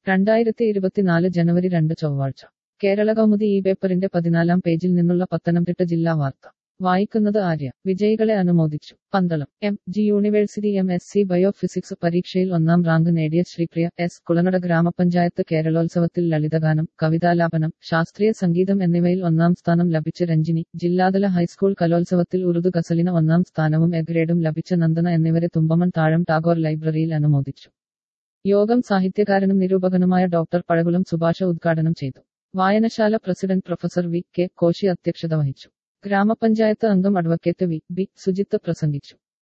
രണ്ടായിരത്തി ഇരുപത്തിനാല് ജനുവരി രണ്ട് ചൊവ്വാഴ്ച കേരള കൗമുദി ഈ പേപ്പറിന്റെ പതിനാലാം പേജിൽ നിന്നുള്ള പത്തനംതിട്ട ജില്ലാ വാർത്ത വായിക്കുന്നത് ആര്യ വിജയികളെ അനുമോദിച്ചു Pandalam M G university M S C biophysics പരീക്ഷയിൽ ഒന്നാം റാങ്ക് നേടിയ ശ്രീപ്രിയ എസ് കുളനട ഗ്രാമപഞ്ചായത്ത് കേരളോത്സവത്തിൽ ലളിതഗാനം കവിതാലാപനം ശാസ്ത്രീയ സംഗീതം എന്നിവയിൽ ഒന്നാം സ്ഥാനം ലഭിച്ച രഞ്ജിനി ജില്ലാതല ഹൈസ്കൂൾ കലോത്സവത്തിൽ ഉറുദു ഗസലിന് ഒന്നാം സ്ഥാനവും എ ഗ്രേഡും ലഭിച്ച നന്ദന എന്നിവരെ തുമ്പമൺ താഴം ടാഗോർ ലൈബ്രറിയിൽ അനുമോദിച്ചു യോഗം സാഹിത്യകാരനും നിരൂപകനുമായ ഡോക്ടർ പഴകുളം സുഭാഷ ഉദ്ഘാടനം ചെയ്തു വായനശാല president professor V K Koshy അധ്യക്ഷത വഹിച്ചു ഗ്രാമപഞ്ചായത്ത് അംഗം അഡ്വക്കേറ്റ് വി ബി സുജിത്ത് പ്രസംഗിച്ചു